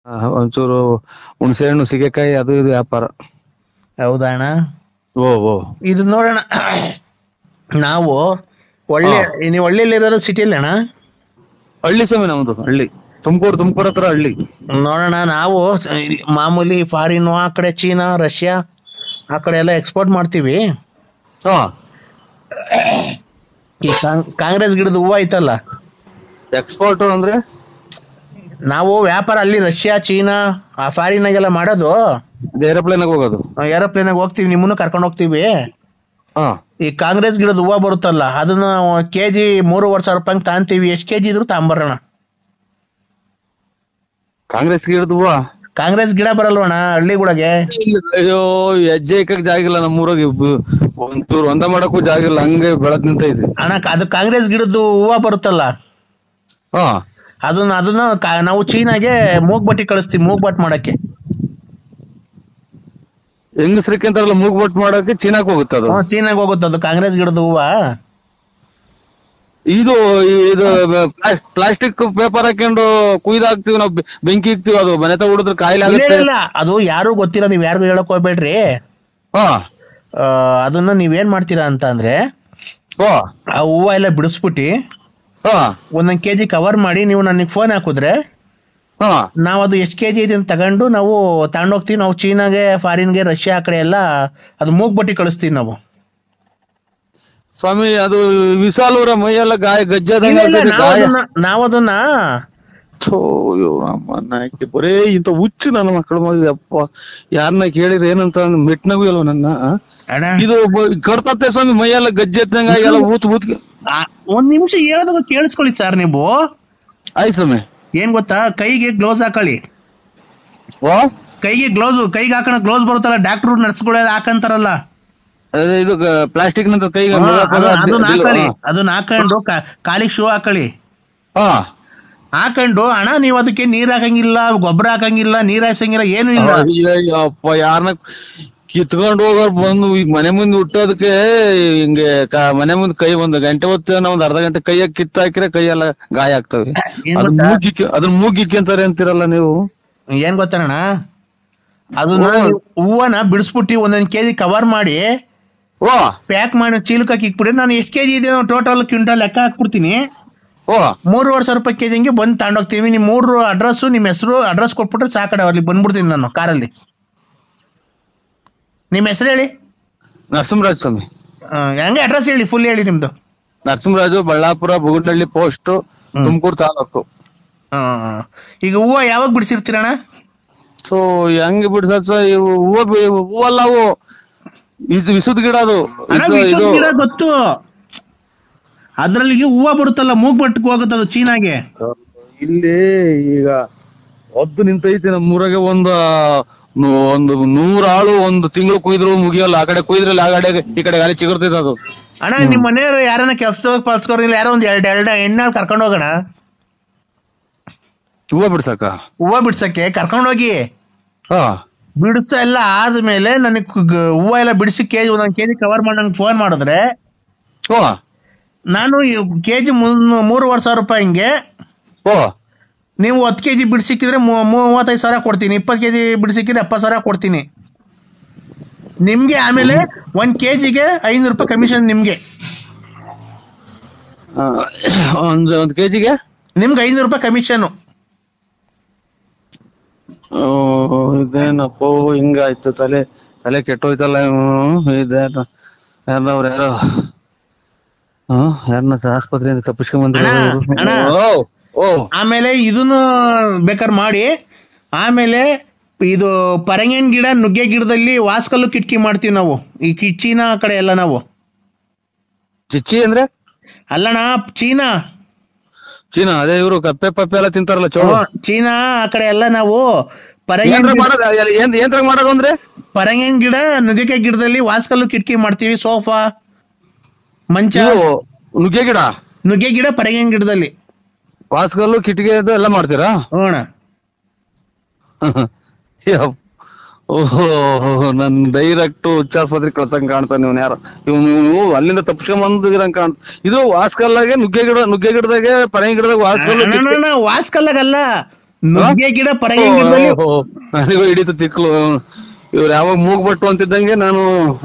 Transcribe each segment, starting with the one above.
ಆ, ಒಂಚೂರು ಹುಣಸೆ ಹಣ್ಣು ಸೀಗೆಕಾಯಿ ಅದು ಇದು ವ್ಯಾಪಾರ ಹೌದಾ ಅಣ್ಣ ಓ ಓ ಇದು ನೋಡೋಣ ನಾವು ಒಳ್ಳೆ ನೀವು ಹಳ್ಳಿಯಲ್ಲಿ ಇರೋದು ಸಿಟಿಯಲ್ಲಿ ಅಣ್ಣ ಹಳ್ಳಿ ಸ್ವಾಮಿ ನಮ್ದು ಹಳ್ಳಿ ತುಮಕೂರು ತುಮಕೂರು ಹತ್ರ ಹಳ್ಳಿ ನೋಡೋಣ ನಾವು ಇಲ್ಲಿ ಮಾಮೂಲಿ ಫಾರಿನ್ ಆ ಕಡೆ ಚೀನಾ ರಷ್ಯಾ ಆ ಕಡೆ ಎಲ್ಲ ಎಕ್ಸ್ಪೋರ್ಟ್ ಮಾಡ್ತೀವಿ ಹಾ ಈ ಕಾಂಗ್- ಕಾಂಗ್ರೆಸ್ ಗಿಡದ ಹೂವು ಐತಲ್ಲ ಎಕ್ಸ್ಪೋರ್ಟ್ ಅಂದ್ರೆ ನಾವು ವ್ಯಾಪಾರ ಅಲ್ಲಿ ರಷ್ಯಾ ಚೀನಾ ಆ ಫಾರಿನಾಗೆಲ್ಲ ಮಾಡೋದು ಏರೋಪ್ಲೇನ್ ಹೋಗೋದು ಏರೋಪ್ಲೇನ್ ಹೋಗ್ತೀವಿ ನಿಮ್ಮನ್ನು ಕರ್ಕೊಂಡು ಹೋಗ್ತೀವಿ ಹಾ ಈ ಕಾಂಗ್ರೆಸ್ ಗಿಡದ ಹೂವು ಬರುತ್ತಲ್ಲ ಅದನ್ನ ಕೆ ಜಿ ಮೂರುವರೆ ಸಾವಿರ ರೂಪಾಯಿ ತಾಂತೀವಿ ಎಷ್ಟು ಕೆ ಜಿ ಇದ್ರು ತಾಂಬರೋಣ ಕಾಂಗ್ರೆಸ್ ಗಿಡದ ಹೂವ ಕಾಂಗ್ರೆಸ್ ಗಿಡ ಬರಲ್ವಣ್ಣ ಹಳ್ಳಿಗಳಿಗೆ ಅಯ್ಯೋ ಹೆಜ್ಜೆ ಇಕ್ಕಕ್ ಜಾಗ ಇಲ್ಲ ನಮ್ಮೂರಾಗ ಬ- ಒಂಚೂರು ಒಂದ ಮಾಡಕ್ಕೂ ಜಾಗ ಇಲ್ಲ ಹಂಗೆ ಬೆಳದ್ ನಿಂತೈತಿ ಅಣ್ಣ ಅದು ಕಾಂಗ್ರೆಸ್ ಗಿಡದ್ದು ಹೂವು ಬರುತ್ತಲ್ಲ ಹಾ ಅದನ್ನ ಅದನ್ನ ಕಾ- ನಾವು ಚೀನಾಗೆ ಮೂಗ್ಬಟ್ಟಿ ಕಳಿಸ್ತೀವಿ ಮೂಗ್ಬಟ್ ಮಾಡಕ್ಕೆ ಹೆಂಗಸ್ರಿಕೆ ಅಂತಾರಲ್ಲ ಮೂಗ್ ಬಟ್ ಮಾಡಕ್ಕೆ ಚೀನಾಕ್ ಹೋಗುತ್ತೆ ಅದು ಹ್ಮ್, ಚೀನಾಗ್ ಹೋಗುತ್ತೆ ಅದು ಕಾಂಗ್ರೆಸ್ ಗಿಡದ ಹೂವ ಇದು ಇದು ಪ್ಲಾಸ್ಟಿಕ್ ಪೇಪರ್ ಹಾಕೊಂಡು ಕುಯ್ದು ಹಾಕ್ತಿವಿ ನಾವು ಬೆ- ಬೆಂಕಿ ಇಕ್ತಿವಿ ಅದು ಮನೆ ತ ಹುಡಿದ್ರೆ ಕಾಯಿಲೆ ಇಲ್ಲ ಆಗುತ್ತೆ ಇಲ್ಲ ಅದು ಯಾರು ಗೊತ್ತಿಲ್ಲ ನೀವ್ ಯಾರಿಗೂ ಹೇಳಕ್ ಹೋಗ್ಬೇಡ್ರಿ ಹಾ ಆ, ಅದನ್ನ ನೀವೇನ್ ಮಾಡ್ತೀರಾ ಅಂತ ಅಂದ್ರೆ ಹಾ ಆ ಹೂವ ಎಲ್ಲ ಬಿಡಿಸ್ಬಿಟ್ಟು ಹಾ ಒಂದೊಂದ್ ಕೆಜಿ ಕವರ್ ಮಾಡಿ ನೀವು ನನಗೆ ಫೋನ್ ಹಾಕಿದ್ರೆ ಹಾ ನಾವು ಅದು ಎಷ್ಟು ಕೆಜಿ ಇದೆ ಅಂತ ತಗೊಂಡು ನಾವು ತಗೊಂಡೋಗ್ತೀವಿ ನಾವು ಚೀನಾಗೆ ಫಾರಿನ್ಗೆ ರಷ್ಯಾ ಆ ಕಡೆ ಎಲ್ಲ ಅದು ಮೂಗ್ಬಟ್ಟಿ ಕಳಿಸ್ತೀವಿ ನಾವು ಸ್ವಾಮಿ ಅದು ವಿಶಾಲೂರ ಮೈಯೆಲ್ಲ ಗಾಯ ಇಲ್ಲ, ಗಜ್ಜಾದಂಗ ಇಲ್ಲ, ಆಗ್ತೈತೆ, ನಾವು ಗಾಯ ಅದನ್ನ ನಾವು ಅದನ್ನ ಥೋ, ಅಯ್ಯೋ ಅಮ್ಮ ನಾಯ್ಕೆ ಬರೇ ಇಂತ ಹುಚ್ಚು ನನ್ನ ಮಕ್ಕಳು ಮಗ ಅಪ್ಪ ಯಾರನ್ನ ಕೇಳಿದ್ರೆ ಏನಂತ ಮೆಟ್ನಾಗೂ ಇಲ್ವ ನನ್ನ ಆ? ಅಣ್ಣ ಇದು ಬ- ಕಡ್ತತ್ತೆ ಸ್ವಾಮಿ ಮೈಯೆಲ್ಲ ಗಜ್ಜೆ ಎತ್ತಂಗ ಎಲ್ಲ ಊತ್ ಊತ್ ಆ, ಒಂದ್ ನಿಮಿಷ ಹೇಳೋದು ಕೇಳಿಸ್ಕೊಳ್ಳಿ ಸರ್ ನೀವು ಆಯ್ತು ಸ್ವಾಮಿ ಏನ್ ಗೊತ್ತಾ ಕೈಗೆ ಗ್ಲೌಸ್ ಹಾಕೊಳ್ಳಿ ವಾ ಕೈಗೆ ಗ್ಲೌಸ್ ಕೈಗೆ ಹಾಕೋಣ ಗ್ಲೌಸ್ ಬರುತ್ತಲ್ಲ ಡಾಕ್ಟ್ರು ನರ್ಸ್ಗಳೆಲ್ಲ ಹಾಕಂತಾರಲ್ಲ ಅದೇ ಇದು ಪ್ಲಾಸ್ಟಿಕ್ ನಂತ ಕೈಗೆ ಹಾ, ಮಗ ಅದು- ಪಗ ಅದನ್ನ ಅದಿಲ್ಲ, ಹಾಕೊಳ್ಳಿ ಹಾ. ಅದನ್ನ ಹಾಕೊಂಡು ಕಾ- ಕಾಲಿಗೆ ಶೂ ಹಾಕೊಳ್ಳಿ ಹಾ ಹಾಕೊಂಡು ಅಣ್ಣ ನೀವು ಅದಕ್ಕೆ ನೀರ್ ಹಾಕಂಗಿಲ್ಲ ಗೊಬ್ಬರ ಹಾಕಂಗಿಲ್ಲ ನೀರ್ ಹಾಯ್ಸಂಗಿಲ್ಲ ಏನು ಇಲ್ಲ ಅಯ್ಯಯ್ಯಪ್ಪ ಯಾರನ್ನ ಕಿತ್ಕೊಂಡು ಹೋಗೋರ್ ಬಂದು ಈಗ ಮನೆ ಮುಂದೆ ಹುಟ್ಟೋದಕ್ಕೆ ಹಿಂಗೆ ಕ- ಮನೆ ಮುಂದೆ ಕೈ ಒಂದು ಗಂಟೆ ಹೊತ್ತು ಒಂದ್ ಅರ್ಧ ಗಂಟೆ ಕೈಯಾಗ ಕಿತ್ತ ಹಾಕಿದ್ರೆ ಕೈಯೆಲ್ಲ ಗಾಯ ಆಗ್ತವೆ ಏನ್ ಅದ್ರ ಗೊತ್ತಾ? ಮೂಗಿಕ್ಕೆ ಅದ್ರ ಮೂಗಿಕ್ಕಂತಾರೆ ಅಂತೀರಲ್ಲ ನೀವು ಏನ್ ಗೊತ್ತಣ್ಣ ಅದನ್ನ ನೀವು ಹೂವನ ಬಿಡಿಸ್ಬಿಟ್ಟು ಒಂದೊಂದ್ ಕೆಜಿ ಕವರ್ ಮಾಡಿ ಓ ಪ್ಯಾಕ್ ಮಾಡಿ ಚೀಲಕ್ಕೆ ಹಾಕಿ ಇಕ್ಬಿಡಿ ನಾನು ಎಷ್ಟು ಕೆಜಿ ಇದೆ ಟೋಟಲ್ ಕ್ವಿಂಟಲ್ ಲೆಕ್ಕ ಹಾಕ್ಬಿಡ್ತೀನಿ ಓ ಮೂರುವರೆ ಸಾವಿರ ರೂಪಾಯಿ ಕೆಜಿ ಹಂಗೆ ಬಂದು ತಗೊಂಡೋಗ್ತೀವಿ ನಿಮ್ಮ ಮೂರು ಅಡ್ರೆಸ್ ನಿಮ್ಮ ಹೆಸರು ಅಡ್ರೆಸ್ ಕೊಟ್ಬಿಟ್ರೆ ಸಾಕಡೆ ಅಲ್ಲಿ ಬಂದ್ಬಿಡ್ತೀನಿ ನಾನು ಕಾರಲ್ಲಿ ನಿಮ್ಮ ಹೆಸರು ಹೇಳಿ ನರಸಿಂಹರಾಜ್ ಸ್ವಾಮಿ ಆ, ಹಂಗೆ ಅಡ್ರೆಸ್ ಹೇಳಿ ಫುಲ್ ಹೇಳಿ ನಿಮ್ದು ನರಸಿಂಹರಾಜು ಬಳ್ಳಾಪುರ ಬುಗುಡಹಳ್ಳಿ ಪೋಸ್ಟ್ ಹ್ಮ್. ತುಮಕೂರು ತಾಲೂಕು ಆ, ಈಗ ಹೂವು ಯಾವಾಗ ಬಿಡಿಸಿರ್ತೀರಣ್ಣ ಸೊ ಹೆಂಗ್ ಬಿಡ್ಸತ್ ಇವು ಹೂವ ಬಿ- ಹೂವಲ್ಲ ಅವು ಇಸ್ ವಿಸುದ್ ಗಿಡ ಅದು ಅಣ್ಣ ಇದು- ವಿಶ್ವದ ಇದು ಗಿಡ ಗೊತ್ತು ಅದ್ರಲ್ಲಿ ಹೂವು ಬರುತ್ತಲ್ಲ ಮೂಗ್ಬಟ್ಟಿಗೆ ಹೋಗುತ್ತೆ ಅದು ಚೀನಾಗೆ ಇಲ್ಲಿ ಈಗ ಒದ್ದು ನಿಂತೈತಿ ನಮ್ಮೂರಾಗೆ ಒಂದು ನು- ಒಂದು ನೂರ ಆಳು ಒಂದು ತಿಂಗಳು ಕುಯ್ದ್ರು ಮುಗಿಯಲ್ಲ ಆ ಕಡೆ ಕುಯ್ದ್ರಲ್ಲ ಆ ಕಡೆ ಈ ಕಡೆ ಗಾಳಿ ಚಿಗುರ್ತೈತೆ ಅದು ಅಣ್ಣ ನಿಮ್ಮ ಮನೆಯವ್ರು ಯಾರನ್ನ ಕೆಲಸ ಪಲ್ಸ್ಕೋರ್ ಇಲ್ಲ ಯಾರೋ ಒಂದ್ ಎರಡ್ ಎರಡ್ ಎಣ್ಣೆ ಕರ್ಕೊಂಡು ಹೋಗೋಣ ಹೂವ ಬಿಡ್ಸಕ ಹೂವು ಬಿಡ್ಸಕ್ಕೆ ಕರ್ಕೊಂಡು ಹೋಗಿ ಹಾ ಬಿಡಿಸ ಎಲ್ಲ ಆದ್ಮೇಲೆ ನನಗೆ ಹೂವು ಎಲ್ಲ ಬಿಡಿಸಿ ಕೆಜಿ ಒಂದೊಂದು ಕೆಜಿ ಕವರ್ ಮಾಡಿ ನಂಗೆ ಫೋನ್ ಮಾಡಿದ್ರೆ ಓ ನಾನು ಕೆಜಿ ಮೂರುವರೆ ಸಾವಿರ ರೂಪಾಯಿ ಹಿಂಗೆ ಓ ನೀವು ಹತ್ತು ಕೆಜಿ ಬಿಡಿಸಿಕ್ಕಿದ್ರೆ ಮೂವತ್ತೈದು ಸಾವಿರ ಕೊಡ್ತೀನಿ ಇಪ್ಪತ್ತು ಕೆಜಿ ಬಿಡಿಸಿಕ್ಕಿದ್ರೆ ಎಪ್ಪತ್ತು ಸಾವಿರ ಕೊಡ್ತೀನಿ ನಿಮ್ಗೆ ಆಮೇಲೆ ಒಂದ್ ಕೆಜಿಗೆ ಐನೂರು ರೂಪಾಯಿ ಕಮಿಷನ್ ನಿಮ್ಗೆ ಆ, ಒಂದ್ ಒಂದ್ ಕೆಜಿಗೆ ನಿಮ್ಗೆ ಐನೂರು ರೂಪಾಯಿ ಕಮಿಷನ್ ಇದೇನಪ್ಪ ಹಿಂಗಾಯ್ತು ತಲೆ ತಲೆ ಕೆಟ್ಟೋಯ್ತಲ್ಲ ಇದೇನ ಯಾರವ್ರ ಯಾರೋ ಹ್ಮ್ ಯಾರನ್ನ ಆಸ್ಪತ್ರೆಯಿಂದ ತಪ್ಪಿಸ್ಕೊಂಡ್ ಬಂದ್ರು ಅಣ್ಣ, ಅಣ್ಣ. ಓ ಓ ಆಮೇಲೆ ಇದನ್ನು ಬೇಕಾದ್ರೆ ಮಾಡಿ ಆಮೇಲೆ ಇದು ಪರಂಗಿನ ಗಿಡ ನುಗ್ಗೆ ಗಿಡದಲ್ಲಿ ವಾಸ್ಕಲ್ಲು ಕಿಟಕಿ ಮಾಡ್ತೀವಿ ನಾವು ಈ ಕಿ- ಚೀನಾ ಕಡೆ ಎಲ್ಲ ನಾವು ಚಿಚ್ಚಿ ಅಂದ್ರೆ ಅಲ್ಲಣ್ಣ ಚೀನಾ ಚೀನಾ ಅದೇ ಇವರು ಕಪ್ಪೆ ಪಪ್ಪೆ ಎಲ್ಲ ತಿಂತಾರಲ್ಲ ಚೋಳು ಚೀನಾ ಆ ಕಡೆ ಎಲ್ಲ ನಾವು ಪರಂಗಿನ ಏನ್ರ ಮಾಡೋದು ಏನ್ ಏನ್ರಾಗ ಮಾಡೋದು ಅಂದ್ರೆ ಪರಂಗಿನ ಗಿಡ ನುಗ್ಗೆಕಾಯಿ ಗಿಡದಲ್ಲಿ ವಾಸ್ಕಲ್ಲು ಕಿಟಕಿ ಮಾಡ್ತೀವಿ ಸೋಫಾ ಮಂಚ ಇವು ನುಗ್ಗೆ ಗಿಡ ನುಗ್ಗೆ ಗಿಡ ಪರಂಗಿನ ಗಿಡದಲ್ಲಿ ವಾಸ್ಕಲ್ಲು ಕಿಟಿಕಿ ಅದು ಎಲ್ಲ ಮಾಡ್ತೀರಾ ಹೋಣ ಯಪ್. ಓಹೋ ನನ್ ಡೈರೆಕ್ಟ್ ಉಚ್ಚಾಸ್ಪತ್ರೆ ಕಳ್ಸಂಗ್ ಕಾಣ್ತಾನೆ ಇವ್ನ ಯಾರು ಇವ್ನು ಇವ್ನು ಅಲ್ಲಿಂದ ತಪ್ಪಿಸ್ಕೊಂಡ್ ಬಂದಿರಂಗ್ ಕಾಣ್ ಇದು ವಾಸ್ಕಲ್ಲಾಗೆ ನುಗ್ಗೆ ಗಿಡ ನುಗ್ಗೆ ಗಿಡದಾಗೆ ಪರಂಗಿ ಗಿಡದಾಗ ವಾಸ್ಕಲ್ಲು ಕಿಟ್ಕಿ- ವಾಸ್ಕಲ್ಲಾಗಲ್ಲ ನುಗ್ಗೆ ಗಿಡ ಪರಂಗಿ ಗಿಡದಲ್ಲಿ ಓ, ನನಗೂ ಹಿಡಿತು ತಿಕ್ಲು ಇವ್ರು ಯಾವಾಗ ಮೂಗ್ಬಟ್ಟು ಅಂತಿದ್ದಂಗೆ ನಾನು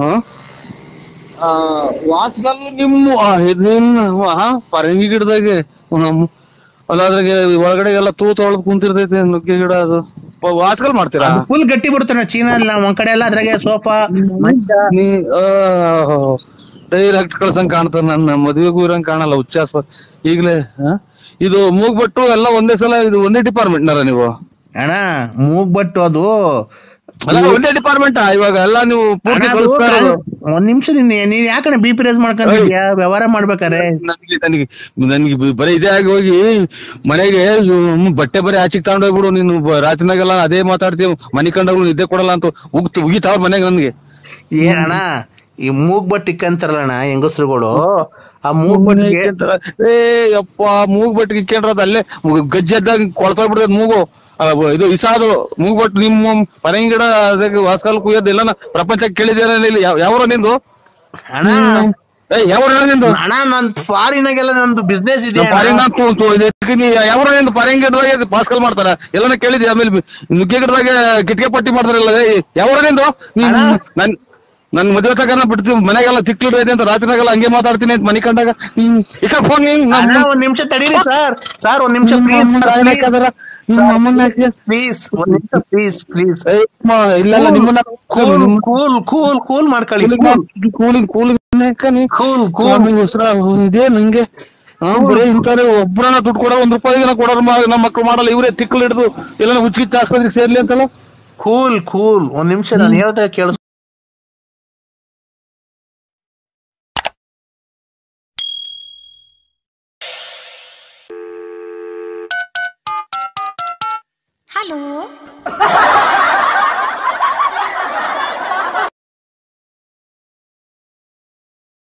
ವಾಚ್ಗಲ್ ನಿಮ್ಮ ಆ, ಇದ್ ನಿನ್ನ ಆ, ಪರಂಗಿ ಗಿಡದಾಗೆ ನಮ್ಮ ಅಲ್ಲ ಅದ್ರಾಗೆ ಒಳಗಡೆ ಎಲ್ಲ ತೂತ ಒಳದ್ ಕುಂತಿರ್ತೈತೆ ನುಗ್ಗೆ ಗಿಡ ಅದು ವಾಚ್ಗಲ್ ಮಾಡ್ತೀರಾ ಅದು ಫುಲ್ ಗಟ್ಟಿ ಬಿಡ್ತಾನೆ ಚೀನಾ ಎಲ್ಲ ಒಂದ್ ಕಡೆ ಎಲ್ಲ ಅದ್ರಾಗೆ ಸೋಫಾ ಮಂಚ ನೀ ಡೈರೆಕ್ಟ್ ಕಳ್ಸಂಗ್ ಕಾಣ್ತಾರ ನನ್ನ ಮದ್ವೆಗೂ ಇರಂಗ್ ಕಾಣಲ್ಲ ಉಚ್ಚಾಸ ಈಗ್ಲೇ ಆ? ಇದು ಮೂಗ್ಬಟ್ಟು ಎಲ್ಲ ಒಂದೇ ಸಲ ಇದು ಒಂದೇ ಡಿಪಾರ್ಟ್ಮೆಂಟ್ ನರ ನೀವು ಅಣ್ಣ ಮೂಗ್ಬಟ್ಟು ಅದು ಅಲ್ಲ ಒಂದೇ ಡಿಪಾರ್ಟ್ಮೆಂಟ್ ಇವಾಗ ಎಲ್ಲ ನೀವು ಅಣ್ಣ, ಪೂರ್ತಿ ಅದು ಕಳಿಸ್ತಾ ಇರೋದು ಒಂದ್ ನಿಮಿಷ ನೀನ್ ನೀನ್ ಯಾಕಣ್ಣ ಬಿ ಪಿ ರೇಸ್ ಮಾಡ್ಕೊಂಡಿದ್ಯಾ ವ್ಯವಹಾರ ಮಾಡ್ಬೇಕಾರೆ ನನಗೆ ನನಗೆ ನನಗೆ ಬ- ಬರೀ ಇದೇ ಆಗಿ ಹೋಗಿ ಮನೆಗೆ ಇವ್ ಬಟ್ಟೆ ಬರೀ ಆಚೆಗೆ ತಗೊಂಡ್ ಹೋಗ್ಬಿಡು ನೀನು ಬ- ರಾತ್ರಿನಾಗೆಲ್ಲ ಅದೇ ಮಾತಾಡ್ತೀವಿ ಮನೆ ಕಂಡಾಗ್ಲು ನಿದ್ದೆ ಕೊಡಲ್ಲ ಅಂತ ಉಗ್ತು ಉಗಿತಾವ್ರ ಮನೆಗೆ ನನ್ಗೆ ಏನಣ್ಣ ಈ ಮೂಗ್ಬಟ್ಟು ಇಕ್ಕಂತಾರಲ್ಲಣ್ಣ ಹೆಂಗಸ್ರುಗಳು ಆ ಮೂಗ್ಬಟ್ಟಿಗೆ ಏ ಯಪ್ಪ ಮೂಗ್ ಬಟ್ಟಿಗೆ ಇಕ್ಕೊಂಡ್ರದ್ ಅಲ್ಲೇ ಮು- ಗಜ್ಜೆ ಎದ್ದಾಗ ಕೊಳ್ತೋಗ್ಬಿಡ್ತದ ಮೂಗು ಆ, ಬ- ಇದು ಇಸಾದು ಮೂಗ್ ಬಟ್ಟು ನಿಮ್ಮ ಪರಂಗಿ ಗಿಡ ಅದಕ್ಕೆ ವಾಸ್ಕಾಲ್ ಕುಯ್ಯೋದು ಎಲ್ಲ ಪ್ರಪಂಚಕ್ಕೆ ಕೇಳಿದ್ಯಾರ ಇಲ್ಲಿ ಯಾವ ನಿಂದು ಅಣ್ಣ ಏ ಯಾವ ನಿಂದು ಅಣ್ಣ ನನ್ ಫಾರಿನಾಗೆಲ್ಲ ನಂದು ಬಿಸ್ನೆಸ್ ಇದೆ ಅಣ್ಣ. ಪಾರಿಂಗ್ ಯಾವ ನಿಂದು ಪರಂಗಿ ಗಿಡದಾಗ ಪಾಸ್ಕಲ್ ಮಾಡ್ತಾರ ಎಲ್ಲಾನ ಕೇಳಿದ್ಯ ಆಮೇಲೆ ಬಿ- ನುಗ್ಗೆ ಗಿಡದಾಗ ಕಿಟಕಿ ಪಟ್ಟಿ ಮಾಡ್ತಾರಲ್ಲ ಯಾವ ನಿಂದು ನೀನ್ ಅಣ್ಣ. ನನ್ ನನ್ ಮದ್ವೆ ತಗನ ಬಿಡ್ತೀವಿ ಮನೆಗೆಲ್ಲ ತಿಕ್ಲಿಡೈತೆ ಅಂತ ರಾತ್ರಿನಾಗೆಲ್ಲ ಹಂಗೆ ಮಾತಾಡ್ತೀನಿ ಅಂತ ಮನೆ ಕಂಡಾಗ ಹ್ಮ್ ಇಕ ಫೋನ್ ಅಣ್ಣ ಒಂದ್ ನಿಮಿಷ ತಡೀರಿ ಸರ್ ಸರ್ ಒಂದ್ ನಿಮಿಷ ಪ್ಲೀಸ್ ಪ್ಲೀಸ್ ಒಂದ್ ನಿಮಿಷ ಪ್ಲೀಸ್ ಪ್ಲೀಸ್ ಇಲ್ಲೆಲ್ಲ ನಿಮ್ಮನ್ನ ಕೂಲ್ ಕೂಲ್ ಕೂಲ್ ಕೂಲ್ ಮಾಡ್ಕೊಳ್ಳಿ ಕೂಲಿಂಗ್ ಕೂಲಿಂಗ್ ಕೂಲ್ ಕೂಲ್ ಸ್ವಾಮಿ ಉಸ್ರ ಇದೇ ನಂಗೆ ಹಾ ಬರೀ ಇಂತಾರೆ ಒಬ್ರನ್ನ ದುಡ್ಡು ಕೊಡೋ ಒಂದ್ ರೂಪಾಯಿಗೆ ಕೊಡೋರು ಮ- ನಮ್ಮ ಮಕ್ಳು ಮಾಡಲ್ಲ ಇವರೇ ತಿಕ್ಕಲು ಹಿಡಿದು ಎಲ್ಲ ಹುಚ್ಚಿಚ್ಚ ಆಸ್ಪತ್ರೆಗೆ ಸೇರ್ಲಿ ಅಂತಲ್ಲ ಕೂಲ್ ಕೂಲ್ ಒಂದ್ ನಿಮಿಷ ನಾನು ಹೇಳ್ದಾಗ ಕೇಳಿಸ್ Hello.